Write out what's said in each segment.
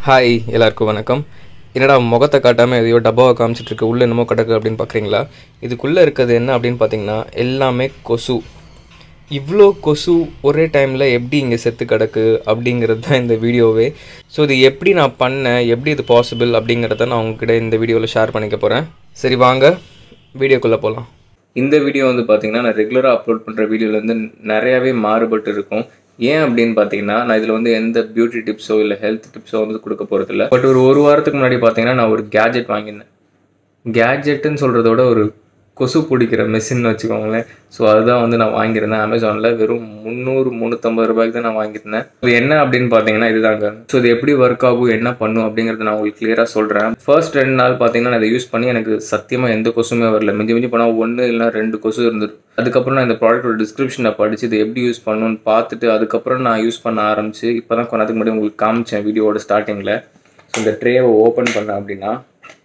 hi எல்லாருக்கும் வணக்கம் என்னடா முகத்தை காட்டாமல் எதையோ டப்பாவை காமிச்சிட்டு இருக்கு உள்ளே என்னமோ கிடக்கு அப்படின்னு பார்க்குறீங்களா இதுக்குள்ளே இருக்கிறது என்ன அப்படின்னு பார்த்தீங்கன்னா எல்லாமே கொசு இவ்வளோ கொசு ஒரே டைமில் எப்படி இங்கே செத்து கிடக்கு அப்படிங்கிறது தான் இந்த வீடியோவே ஸோ இது எப்படி நான் பண்ணேன் எப்படி இது பாசிபிள் அப்படிங்கிறத நான் உங்ககிட்ட இந்த வீடியோவில் ஷேர் பண்ணிக்க போகிறேன் சரி வாங்க வீடியோக்குள்ளே போகலாம் இந்த வீடியோ வந்து பார்த்தீங்கன்னா நான் ரெகுலராக அப்லோட் பண்ணுற வீடியோலேருந்து நிறையாவே மாறுபட்டு இருக்கும் ஏன் அப்படின்னு பார்த்தீங்கன்னா நான் இதில் வந்து எந்த பியூட்டி டிப்ஸோ இல்லை ஹெல்த் டிப்ஸோ வந்து கொடுக்க போகிறதில்ல பட் ஒரு ஒரு வாரத்துக்கு முன்னாடி பார்த்தீங்கன்னா நான் ஒரு கேஜெட் வாங்கியிருந்தேன் கேஜெட்டுன்னு சொல்கிறதோட ஒரு கொசு பிடிக்கிற மெஷின் வச்சுக்கோங்களேன் ஸோ அதுதான் வந்து நான் வாங்கியிருந்தேன் அமேசானில் வெறும் முந்நூறு முந்நூற்றம்பது ரூபாய்க்கு தான் நான் வாங்கியிருந்தேன் இது என்ன அப்படின்னு பார்த்தீங்கன்னா இதுதாங்க ஸோ இது எப்படி ஒர்க் ஆகும் என்ன பண்ணும் அப்படிங்கிறத நான் உங்களுக்கு கிளியராக சொல்கிறேன் ஃபர்ஸ்ட் ரெண்டு நாள் பார்த்தீங்கன்னா நான் இதை யூஸ் பண்ணி எனக்கு சத்தியமாக எந்த கொசுமே வரல மிஞ்சி மிஞ்சி போனால் ஒன்று இல்லைனா ரெண்டு கொசு இருந்தது அதுக்கப்புறம் நான் இந்த ப்ராடக்ட்டோட டிஸ்கிரிப்ஷனை படித்து இது எப்படி யூஸ் பண்ணணும்னு பார்த்துட்டு அதுக்கப்புறம் நான் யூஸ் பண்ண ஆரம்பிச்சு இப்போ தான் கொஞ்ச நேரத்துக்கு முன்னாடி உங்களுக்கு காமிச்சேன் வீடியோவோட ஸ்டார்டிங்கில் ஸோ இந்த ட்ரேவை ஓப்பன் பண்ணேன் அப்படின்னா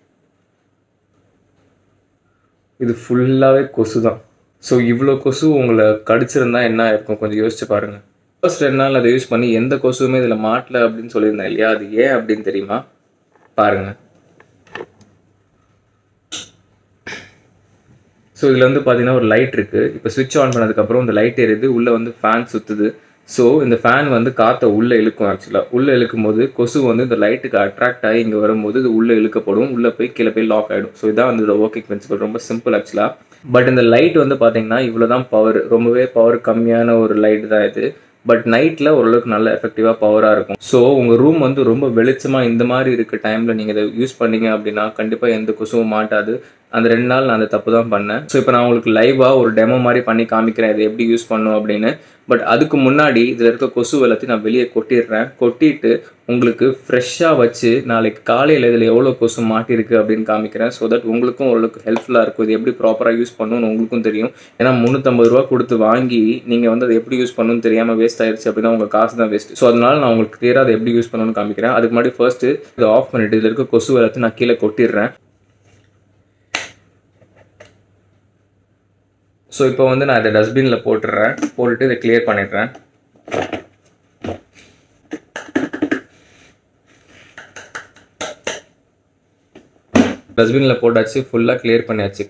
இது ஃபுல்லாகவே கொசு தான் ஸோ இவ்வளோ கொசு உங்களை கடிச்சிருந்தா என்ன இருக்கும் கொஞ்சம் யோசிச்சு பாருங்கள் ஃபர்ஸ்ட் ரெண்டு நாள் அதை யூஸ் பண்ணி எந்த கொசுவுமே இதில் மாட்டல அப்படின்னு சொல்லியிருந்தேன் இல்லையா அது ஏன் அப்படின்னு தெரியுமா பாருங்கள் ஸோ இதில் வந்து பார்த்தீங்கன்னா ஒரு லைட் இருக்குது இப்போ சுவிட்ச் ஆன் பண்ணதுக்கப்புறம் இந்த லைட் எரியுது உள்ளே வந்து ஃபேன் சுற்றுது ஸோ இந்த ஃபேன் வந்து காற்றை உள்ளே இழுக்கும் ஆக்சுவலாக உள்ளே இழுக்கும் போது கொசு வந்து இந்த லைட்டுக்கு அட்ராக்ட் ஆகி இங்கே வரும்போது இது உள்ளே இழுக்கப்படும் உள்ளே போய் கீழே போய் லாக் ஆகிடும் ஸோ இதான் வந்து இதோட ஒர்க்கிங் பிரின்சிபல் ரொம்ப சிம்பிள் ஆக்சுவலாக பட் இந்த லைட் வந்து பார்த்தீங்கன்னா இவ்வளோ தான் பவர் ரொம்பவே பவர் கம்மியான ஒரு லைட் தான் இது பட் நைட்டில் ஓரளவுக்கு நல்ல எஃபெக்டிவாக பவராக இருக்கும் ஸோ உங்கள் ரூம் வந்து ரொம்ப வெளிச்சமாக இந்த மாதிரி இருக்க டைமில் நீங்கள் இதை யூஸ் பண்ணீங்க அப்படின்னா கண்டிப்பாக எந்த கொசுவும் மாட்டாது அந்த ரெண்டு நாள் நான் அந்த தப்பு தான் பண்ணேன் ஸோ இப்போ நான் உங்களுக்கு லைவாக ஒரு டெமோ மாதிரி பண்ணி காமிக்கிறேன் இதை எப்படி யூஸ் பண்ணும் அப்படின்னு பட் அதுக்கு முன்னாடி இதில் இருக்க கொசு எல்லாத்தையும் நான் வெளியே கொட்டிடுறேன் கொட்டிட்டு உங்களுக்கு ஃப்ரெஷ்ஷாக வச்சு நாளைக்கு காலையில் இதில் எவ்வளோ கொசு மாட்டிருக்கு அப்படின்னு காமிக்கிறேன் ஸோ தட் உங்களுக்கும் ஓரளவுக்கு ஹெல்ப்ஃபுல்லாக இருக்கும் இது எப்படி ப்ராப்பராக யூஸ் பண்ணணும்னு உங்களுக்கும் தெரியும் ஏன்னா முந்நூற்றம்பது ரூபா கொடுத்து வாங்கி நீங்கள் வந்து அதை எப்படி யூஸ் பண்ணணும்னு தெரியாமல் வேஸ்ட் ஆயிடுச்சு அப்படின்னா உங்கள் காசு தான் வேஸ்ட் ஸோ அதனால நான் உங்களுக்கு கிளியராக அதை எப்படி யூஸ் பண்ணணும்னு காமிக்கிறேன் அதுக்கு முன்னாடி ஃபர்ஸ்ட்டு இதை ஆஃப் பண்ணிட்டு இதில் இருக்க கொசு எல்லாத்தையும் நான் கீழே கொட்டிடுறேன் ஸோ இப்போ வந்து நான் இதை டஸ்ட்பினில் போட்டுடுறேன் போட்டுட்டு இதை கிளியர் பண்ணிடுறேன் டஸ்ட்பினில் போட்டாச்சு ஃபுல்லாக கிளியர் பண்ணியாச்சு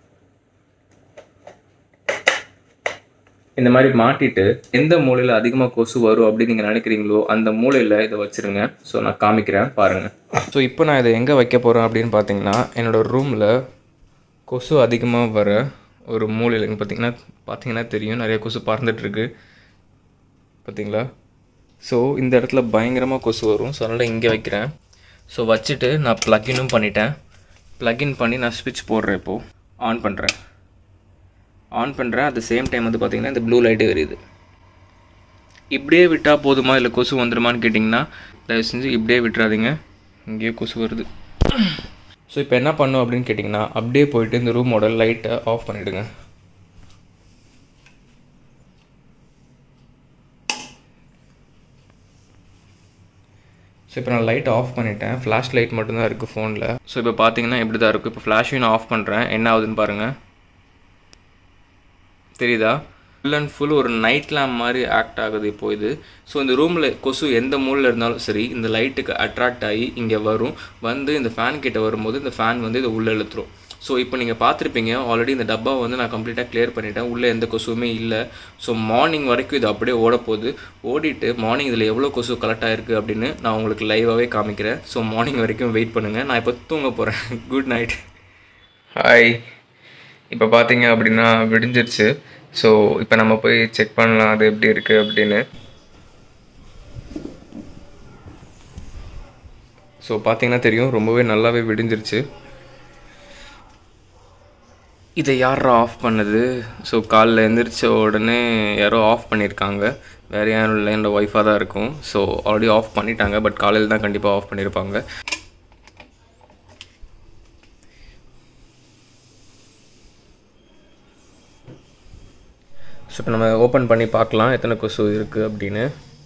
இந்த மாதிரி மாட்டிட்டு எந்த மூலையில் அதிகமாக கொசு வரும் அப்படின்னு நீங்கள் நினைக்கிறீங்களோ அந்த மூலையில் இதை வச்சுருங்க ஸோ நான் காமிக்கிறேன் பாருங்கள் ஸோ இப்போ நான் இதை எங்கே வைக்க போகிறேன் அப்படின்னு பார்த்தீங்கன்னா என்னோடய ரூமில் கொசு அதிகமாக வர ஒரு மூலையில் இங்கே பார்த்தீங்கன்னா பார்த்தீங்கன்னா தெரியும் நிறைய கொசு பறந்துட்டுருக்கு பார்த்தீங்களா ஸோ இந்த இடத்துல பயங்கரமாக கொசு வரும் ஸோ அதனால் இங்கே வைக்கிறேன் ஸோ வச்சுட்டு நான் ப்ளக்கினும் பண்ணிட்டேன் ப்ளக்இன் பண்ணி நான் ஸ்விட்ச் போடுறேன் இப்போது ஆன் பண்ணுறேன் ஆன் பண்ணுறேன் அட் த சேம் டைம் வந்து பார்த்திங்கன்னா இந்த ப்ளூ லைட்டு எரியுது இப்படியே விட்டால் போதுமா இல்லை கொசு வந்துடுமான்னு கேட்டிங்கன்னா தயவு செஞ்சு இப்படியே விட்டுறாதீங்க இங்கேயே கொசு வருது ஸோ இப்போ என்ன பண்ணும் அப்படின்னு கேட்டிங்கன்னா அப்படியே போயிட்டு இந்த ரூமோட லைட்டை ஆஃப் பண்ணிவிடுங்க ஸோ இப்போ நான் லைட் ஆஃப் பண்ணிட்டேன் ஃப்ளாஷ் லைட் மட்டும்தான் இருக்குது ஃபோனில் ஸோ இப்போ பார்த்தீங்கன்னா இப்படி தான் இருக்குது இப்போ ஃப்ளாஷையும் நான் ஆஃப் பண்ணுறேன் என்ன ஆகுதுன்னு பாருங்கள் தெரியுதா ஃபுல் அண்ட் ஃபுல் ஒரு நைட் லேம்ப் மாதிரி ஆக்ட் ஆகுது இப்போ இது ஸோ இந்த ரூமில் கொசு எந்த மூலையில் இருந்தாலும் சரி இந்த லைட்டுக்கு அட்ராக்ட் ஆகி இங்கே வரும் வந்து இந்த ஃபேன் கிட்ட வரும்போது இந்த ஃபேன் வந்து இதை உள்ளே இழுத்துரும் ஸோ இப்போ நீங்கள் பார்த்துருப்பீங்க ஆல்ரெடி இந்த டப்பா வந்து நான் கம்ப்ளீட்டாக கிளியர் பண்ணிட்டேன் உள்ளே எந்த கொசுவுமே இல்லை ஸோ மார்னிங் வரைக்கும் இது அப்படியே ஓட போகுது ஓடிட்டு மார்னிங் இதில் எவ்வளோ கொசு கலெக்ட் ஆகிருக்கு அப்படின்னு நான் உங்களுக்கு லைவாகவே காமிக்கிறேன் ஸோ மார்னிங் வரைக்கும் வெயிட் பண்ணுங்கள் நான் இப்போ தூங்க போகிறேன் குட் நைட் ஹாய் இப்போ பார்த்தீங்க அப்படின்னா விடிஞ்சிருச்சு ஸோ இப்போ நம்ம போய் செக் பண்ணலாம் அது எப்படி இருக்குது அப்படின்னு ஸோ பார்த்தீங்கன்னா தெரியும் ரொம்பவே நல்லாவே விடிஞ்சிருச்சு இதை யாரா ஆஃப் பண்ணது ஸோ காலைல எழுந்திரிச்ச உடனே யாரோ ஆஃப் பண்ணியிருக்காங்க வேறு யாரும் இல்லை என்னோட ஒய்ஃபாக தான் இருக்கும் ஸோ ஆல்ரெடி ஆஃப் பண்ணிட்டாங்க பட் காலையில் தான் கண்டிப்பாக ஆஃப் பண்ணியிருப்பாங்க ஸோ இப்போ நம்ம ஓப்பன் பண்ணி பார்க்கலாம் எத்தனை கொசு இருக்குது அப்படின்னு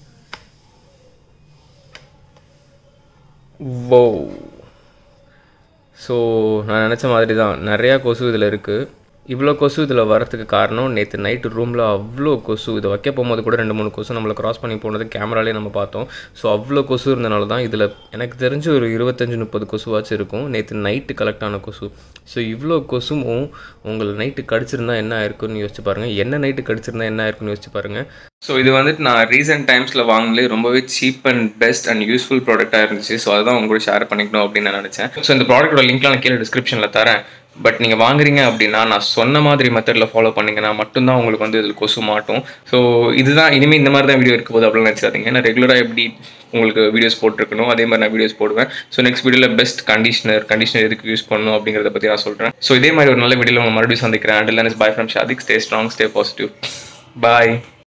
ஓ ஸோ நான் நினச்ச மாதிரி தான் நிறையா கொசு இதில் இருக்குது இவ்வளோ கொசு இதில் வரதுக்கு காரணம் நேற்று நைட்டு ரூமில் அவ்வளோ கொசு இதை வைக்க போகும்போது கூட ரெண்டு மூணு கொசு நம்மளை கிராஸ் பண்ணி போனது கேமராலே நம்ம பார்த்தோம் ஸோ அவ்வளோ கொசு இருந்தனால தான் இதில் எனக்கு தெரிஞ்சு ஒரு இருபத்தஞ்சி முப்பது கொசுவாச்சும் இருக்கும் நேற்று நைட்டு கலெக்ட் ஆன கொசு ஸோ இவ்வளோ கொசுவும் உங்களை நைட்டு கடிச்சிருந்தா என்ன ஆயிருக்குன்னு யோசிச்சு பாருங்கள் என்ன நைட்டு கடிச்சிருந்தா என்ன ஆயிருக்குன்னு யோசிச்சு பாருங்கள் ஸோ இது வந்துட்டு நான் ரீசெண்ட் டைம்ஸில் வாங்கினே ரொம்பவே cheap and best and useful ப்ராடக்ட்டாக இருந்துச்சு ஸோ அதுதான் உங்க கூட ஷேர் பண்ணிக்கணும் அப்படின்னு நான் நினச்சேன் ஸோ இந்த ப்ராடக்ட்டோட லிங்க்லாம் நான் கீழே டிஸ்கிரிப்ஷனில் தரேன் பட் நீங்கள் வாங்குறீங்க அப்படின்னா நான் சொன்ன மாதிரி மெத்தடில் ஃபாலோ பண்ணிங்கன்னா மட்டும்தான் உங்களுக்கு வந்து இதில் கொசு மாட்டும் ஸோ இதுதான் இனிமேல் இந்த மாதிரி தான் வீடியோ இருக்க போது அப்படின்னு நினச்சாதீங்க நான் ரெகுலராக எப்படி உங்களுக்கு வீடியோஸ் போட்டிருக்கணும் அதே மாதிரி நான் வீடியோஸ் போடுவேன் ஸோ நெக்ஸ்ட் வீடியோவில் பெஸ்ட் கண்டிஷனர் கண்டிஷனர் எதுக்கு யூஸ் பண்ணணும் அப்படிங்கிறத பற்றி நான் சொல்கிறேன் ஸோ இதே மாதிரி ஒரு நல்ல வீடியோவில் உங்களை மறுபடியும் சந்திக்கிறேன் and is bye from Shadiq stay strong stay positive bye